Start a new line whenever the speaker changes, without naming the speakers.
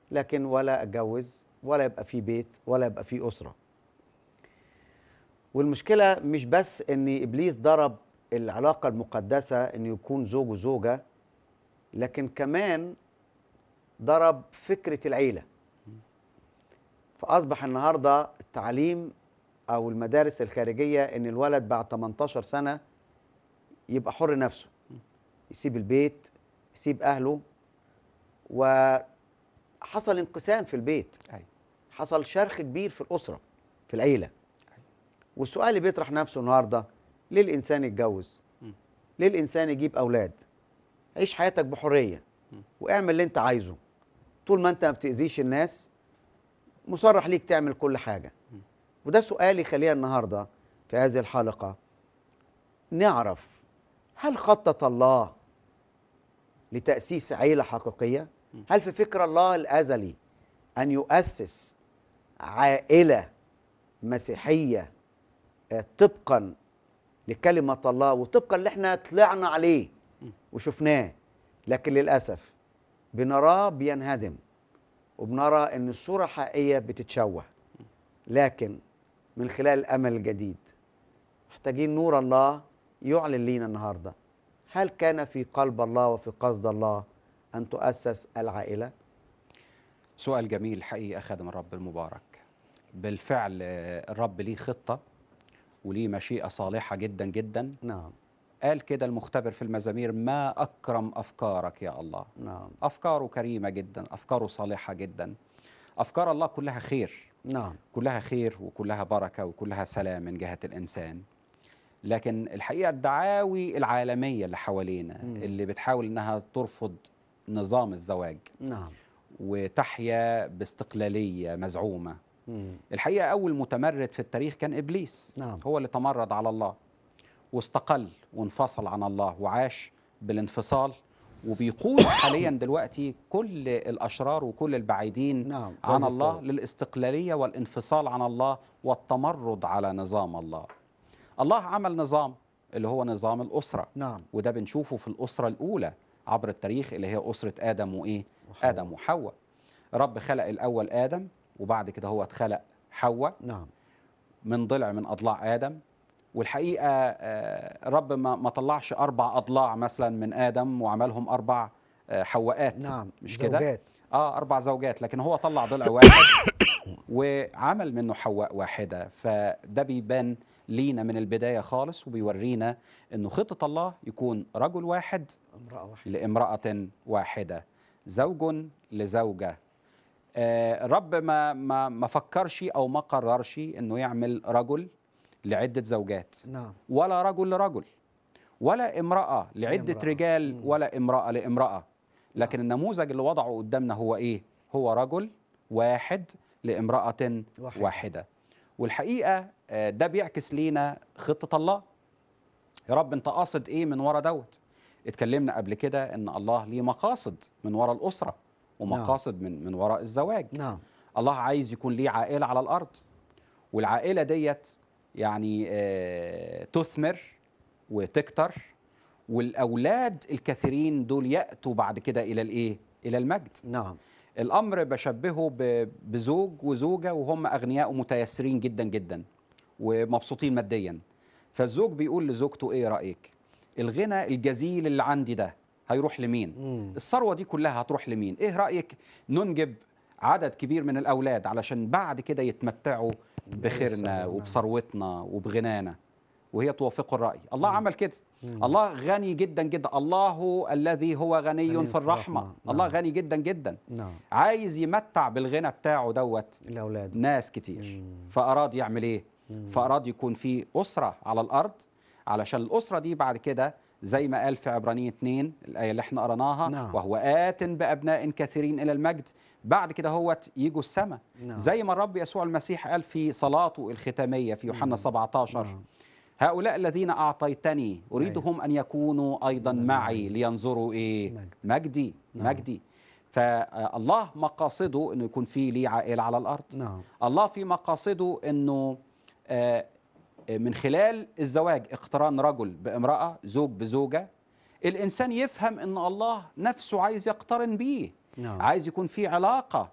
لكن ولا اتجوز ولا يبقى في بيت ولا يبقى في اسره والمشكله مش بس ان ابليس ضرب العلاقه المقدسه ان يكون زوج وزوجه لكن كمان ضرب فكره العيله فاصبح النهارده التعليم او المدارس الخارجيه ان الولد بعد 18 سنه يبقى حر نفسه يسيب البيت يسيب اهله وحصل انقسام في البيت
أيوة.
حصل شرخ كبير في الاسره في العيله والسؤال اللي بيطرح نفسه النهارده ليه الانسان يتجوز ليه الانسان يجيب اولاد عيش حياتك بحريه واعمل اللي انت عايزه طول ما انت ما بتاذيش الناس مصرح ليك تعمل كل حاجه وده سؤالي خلينا النهارده في هذه الحلقه نعرف هل خطط الله لتاسيس عيله حقيقيه هل في فكر الله الازلي ان يؤسس عائله مسيحيه آه، طبقا لكلمه الله وطبقا اللي احنا طلعنا عليه وشفناه لكن للاسف بنراه بينهدم وبنرى ان الصوره الحقيقيه بتتشوه لكن من خلال الامل الجديد محتاجين نور الله يعلن لينا النهارده هل كان في قلب الله وفي قصد الله ان تؤسس العائله
سؤال جميل حقيقة خادم الرب المبارك بالفعل آه، الرب ليه خطة وليه مشيئة صالحة جدا جدا
نعم
قال كده المختبر في المزامير ما أكرم أفكارك يا الله
نعم
أفكاره كريمة جدا أفكاره صالحة جدا أفكار الله كلها خير
نعم
كلها خير وكلها بركة وكلها سلام من جهة الإنسان لكن الحقيقة الدعاوي العالمية اللي حوالينا
مم.
اللي بتحاول إنها ترفض نظام الزواج
نعم
وتحيا باستقلالية مزعومة
مم.
الحقيقة أول متمرد في التاريخ كان إبليس
نعم.
هو اللي تمرد على الله واستقل وانفصل عن الله وعاش بالانفصال وبيقود حاليا دلوقتي كل الأشرار وكل البعيدين
نعم، في
عن
هذه
الله
الطرق.
للاستقلالية والانفصال عن الله والتمرد على نظام الله الله عمل نظام اللي هو نظام الأسرة
نعم
وده بنشوفه في الأسرة الأولى عبر التاريخ اللي هي أسرة آدم وإيه؟
وحواء.
آدم وحواء رب خلق الأول آدم وبعد كده هو اتخلق حواء
نعم
من ضلع من أضلاع آدم والحقيقة آه، رب ما ما طلعش أربع أضلاع مثلا من آدم وعملهم أربع آه، حواءات
نعم
مش كده؟
زوجات.
اه اربع زوجات لكن هو طلع ضلع واحد وعمل منه حواء واحده فده بيبان لينا من البدايه خالص وبيورينا انه خطه الله يكون رجل واحد
امراه واحده
لامراه واحده زوج لزوجه آه، الرب ما ما ما فكرش او ما قررش انه يعمل رجل لعده زوجات
نعم
ولا رجل لرجل ولا امرأة لعدة
امرأة.
رجال
مم.
ولا امرأة لامرأة لكن النموذج اللي وضعه قدامنا هو ايه هو رجل واحد لامرأة
واحدة.
واحدة, واحدة. والحقيقة آه، ده بيعكس لينا خطة الله يا رب انت قاصد ايه من ورا دوت اتكلمنا قبل كده ان الله ليه مقاصد من ورا الأسرة ومقاصد من من وراء الزواج
نعم
الله عايز يكون ليه عائلة على الأرض والعائلة ديت يعني آه، تثمر وتكتر والأولاد الكثيرين دول يأتوا بعد كده إلى الإيه؟ إلى المجد
نعم
الأمر بشبهه ب- بزوج وزوجة وهم أغنياء ومتيسرين جدا جدا ومبسوطين ماديا فالزوج بيقول لزوجته إيه رأيك؟ الغنى الجزيل اللي عندي ده هيروح لمين؟
مم.
الثروه دي كلها هتروح لمين ايه رايك ننجب عدد كبير من الاولاد علشان بعد كده يتمتعوا بخيرنا
بالثروة، نعم.
وبثروتنا وبغنانا وهي توافق الراي الله عمل كده الله غني جدا جدا الله الذي هو غني
غني
في الرحمه
نعم.
الله غني جدا جدا
نعم
عايز يمتع بالغنى بتاعه دوت
الاولاد
ناس كتير
مم.
فأراد يعمل إيه؟
مم.
فأراد يكون في أسرة على الأرض علشان الأسرة دي بعد كده زي ما قال في عبرانية 2 الآية اللي احنا قرناها
نعم.
وهو آت بأبناء كثيرين إلى المجد بعد كده هو يجوا السماء
نعم.
زي ما الرب يسوع المسيح قال في صلاته الختامية في يوحنا 17
نعم.
هؤلاء الذين أعطيتني أريدهم أن يكونوا أيضا
نعم.
معي لينظروا إيه
مجد.
مجدي
نعم.
مجدي فالله مقاصده أنه يكون في ليه عائلة على الأرض
نعم
الله في مقاصده انه آه، آه، من خلال الزواج اقتران رجل بامراه زوج بزوجه الانسان يفهم ان الله نفسه عايز يقترن بيه
نعم.
عايز يكون في علاقه